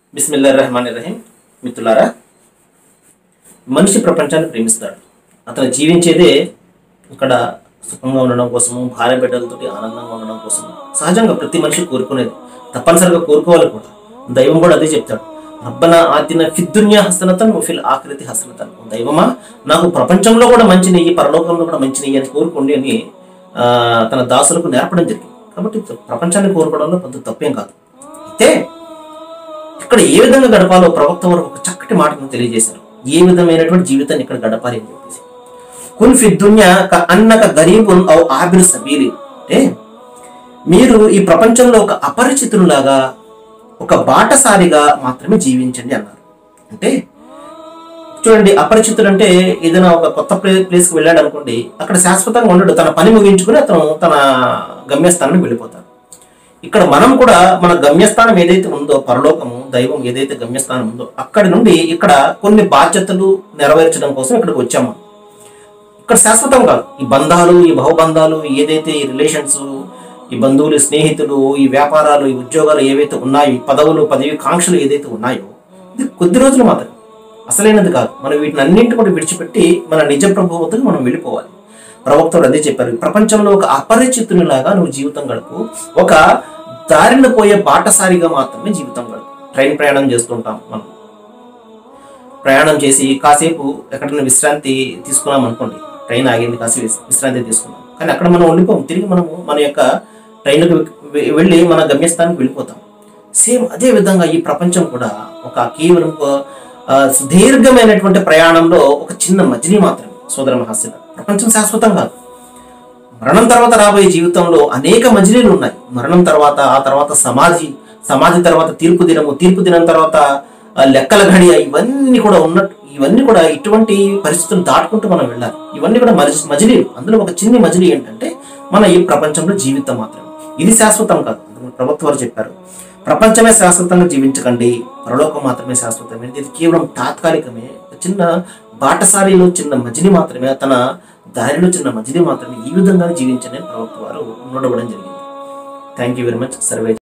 బిస్మిల్లా రహమాన్ రహీం మిత్రులారా మనిషి ప్రపంచాన్ని ప్రేమిస్తాడు అతను జీవించేదే ఇక్కడ సుఖంగా ఉండడం కోసము భార్య బిడ్డలతోటి ఆనందంగా ఉండడం కోసం సహజంగా ప్రతి మనిషి కోరుకునేది తప్పనిసరిగా కోరుకోవాలి కూడా దైవం కూడా అదే చెప్తాడు రబ్బన ఆతిన ఫిద్దున్యా హసనతన్ ఫిల్ ఆకృతి హసనతన్ దైవమా నాకు ప్రపంచంలో కూడా మంచి నెయ్యి పరలోకంలో కూడా మంచి నెయ్యి అని కోరుకోండి అని ఆ, తన దాసులకు నేర్పడం జరిగింది కాబట్టి ప్రపంచాన్ని కోరుకోవడంలో పెద్ద తప్పేం కాదు అయితే ఇక్కడ ఏ విధంగా గడపాలో ప్రవక్త వారు ఒక చక్కటి మాటను తెలియజేశారు ఏ విధమైనటువంటి జీవితాన్ని ఇక్కడ గడపాలి అని చెప్పేసి కున్ ఫి దున్యా క అన్నక గరీబున్ ఔ ఆబిర్ సబీలి అంటే మీరు ఈ ప్రపంచంలో ఒక అపరిచితులాగా ఒక బాటసారిగా మాత్రమే జీవించండి అన్నారు అంటే చూడండి అపరిచితుడు అంటే ఏదైనా ఒక కొత్త ప్లే ప్లేస్కి వెళ్ళాడు అనుకోండి అక్కడ శాశ్వతంగా ఉండడు తన పని ముగించుకుని అతను తన గమ్యస్థానానికి వెళ్ళిపోతాడు ఇక్కడ మనం కూడా మన గమ్యస్థానం ఏదైతే ఉందో పరలోకము దైవం ఏదైతే గమ్యస్థానం ఉందో అక్కడి నుండి ఇక్కడ కొన్ని బాధ్యతలు నెరవేర్చడం కోసం ఇక్కడికి వచ్చాము ఇక్కడ శాశ్వతం కాదు ఈ బంధాలు ఈ బహుబంధాలు ఏదైతే ఈ రిలేషన్స్ ఈ బంధువులు స్నేహితులు ఈ వ్యాపారాలు ఈ ఉద్యోగాలు ఏవైతే ఉన్నాయో ఈ పదవులు పదవి కాంక్షలు ఏదైతే ఉన్నాయో ఇది కొద్ది రోజులు మాత్రం అసలైనది కాదు మనం వీటిని అన్నింటి కూడా విడిచిపెట్టి మన నిజ ప్రభు వద్దకు మనం వెళ్ళిపోవాలి ప్రవక్తలు అదే చెప్పారు ఈ ప్రపంచంలో ఒక అపరిచితునిలాగా నువ్వు జీవితం గడుపు ఒక దారిన పోయే బాటసారిగా మాత్రమే జీవితం గడుపు ట్రైన్ ప్రయాణం చేస్తుంటాం మనం ప్రయాణం చేసి కాసేపు ఎక్కడైనా విశ్రాంతి తీసుకున్నాం అనుకోండి ట్రైన్ ఆగింది కాసేపు విస్- విశ్రాంతి తీసుకున్నాం కానీ అక్కడ మనం ఉండిపోం తిరిగి మనము మన యొక్క ట్రైన్కి వె- వెళ్ళి మన గమ్యస్థానానికి వెళ్ళిపోతాం సేమ్ అదే విధంగా ఈ ప్రపంచం కూడా ఒక కేవలం ఒక ఆ, సుదీర్ఘమైనటువంటి ప్రయాణంలో ఒక చిన్న మజిలీ మాత్రమే సోదర మహాశిల ప్రపంచం శాశ్వతం కాదు మరణం తర్వాత రాబోయే జీవితంలో అనేక మజిలీలు ఉన్నాయి మరణం తర్వాత ఆ తర్వాత సమాధి సమాధి తర్వాత తీర్పు దినము తీర్పు దినం తర్వాత ఆ, లెక్కల ఘడియ ఇవన్నీ కూడా ఉన్నట్టు ఇవన్నీ కూడా ఇటువంటి పరిస్థితులు దాటుకుంటూ మనం వెళ్ళాలి ఇవన్నీ కూడా మజి మజిలీలు అందులో ఒక చిన్ని మజిలీ ఏంటంటే మన ఈ ప్రపంచంలో జీవితం మాత్రమే ఇది శాశ్వతం కాదు అందుకని ప్రభుత్వ వారు చెప్పారు ప్రపంచమే శాశ్వతంగా జీవించకండి పరలోకం మాత్రమే శాశ్వతమైనది ఇది కేవలం తాత్కాలికమే ఒక చిన్న బాటసారిలో చిన్న మజిలీ మాత్రమే తన దారిలో చిన్న మజిలీ మాత్రమే ఈ విధంగా జీవించని ప్రవక్త వారు నోడవడం జరిగింది thank you very much survey